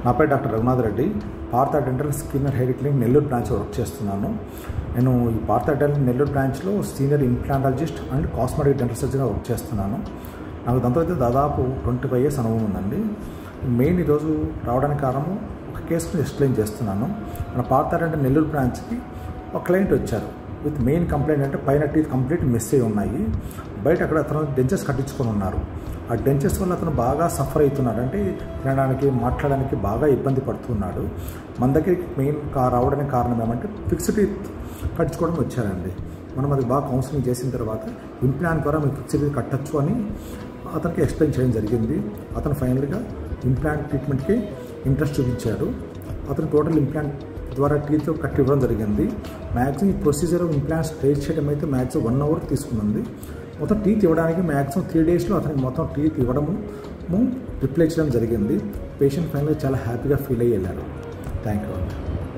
నా పేరు doctor Raghunath Reddy Partha dental skin and hair clinic Nellore branch work చేస్తున్నాను నేను ఈ పార్థ డెంటల్ నెల్లూరు బ్రాంచ్లో senior implantologist and cosmetic dental సర్జన్గా వర్క్ చేస్తున్నాను నాకు దాంతో అయితే దాదాపు ట్వంటీ ఫైవ్ ఇయర్స్ అనుభవం ఉందండి మెయిన్ ఈరోజు రావడానికి కారణము ఒక కేసుని ఎక్స్ప్లెయిన్ చేస్తున్నాను మన పార్థ డెంటల్ నెల్లూరు బ్రాంచ్కి ఒక క్లయింట్ వచ్చారు విత్ మెయిన్ కంప్లైంట్ అంటే పైన టీత్ కంప్లీట్ మిస్ అయి ఉన్నాయి బయట అక్కడ అతను డెంచెస్ కట్టించుకొని ఉన్నారు ఆ డెంచెస్ వల్ల అతను బాగా సఫర్ అవుతున్నాడు అంటే తినడానికి మాట్లాడడానికి బాగా ఇబ్బంది పడుతున్నాడు మన దగ్గరికి మెయిన్ కా రావడానికి కారణం ఏమంటే ఫిక్స్డ్ టీత్ కట్టించుకోవడం వచ్చారండి మనం అది బాగా కౌన్సిలింగ్ చేసిన తర్వాత ఇంప్లాంట్ ద్వారా మీరు ఫిక్స్డ్ టీత్ కట్టచ్చు అని అతనికి ఎక్స్ప్లెయిన్ చేయడం జరిగింది అతను ఫైనల్గా ఇంప్లాంట్ ట్రీట్మెంట్కి ఇంట్రెస్ట్ చూపించాడు అతను టోటల్ ఇంప్లాంట్ ద్వారా టీత్ కట్టి ఇవ్వడం జరిగింది మ్యాక్సిమం ఈ ప్రొసీజర్ ఇంప్లాంట్స్ ట్రేస్ చేయడం అయితే మ్యాక్సిమం వన్ అవర్ తీసుకున్నది మొత్తం టీత్ ఇవ్వడానికి మ్యాక్సిమం త్రీ డేస్లో అతనికి మొత్తం టీత్ ఇవ్వడము రిప్లై చేయడం జరిగింది పేషెంట్ ఫైనల్గా చాలా హ్యాపీగా ఫీల్ అయ్యి వెళ్ళారు థ్యాంక్ యూ అండి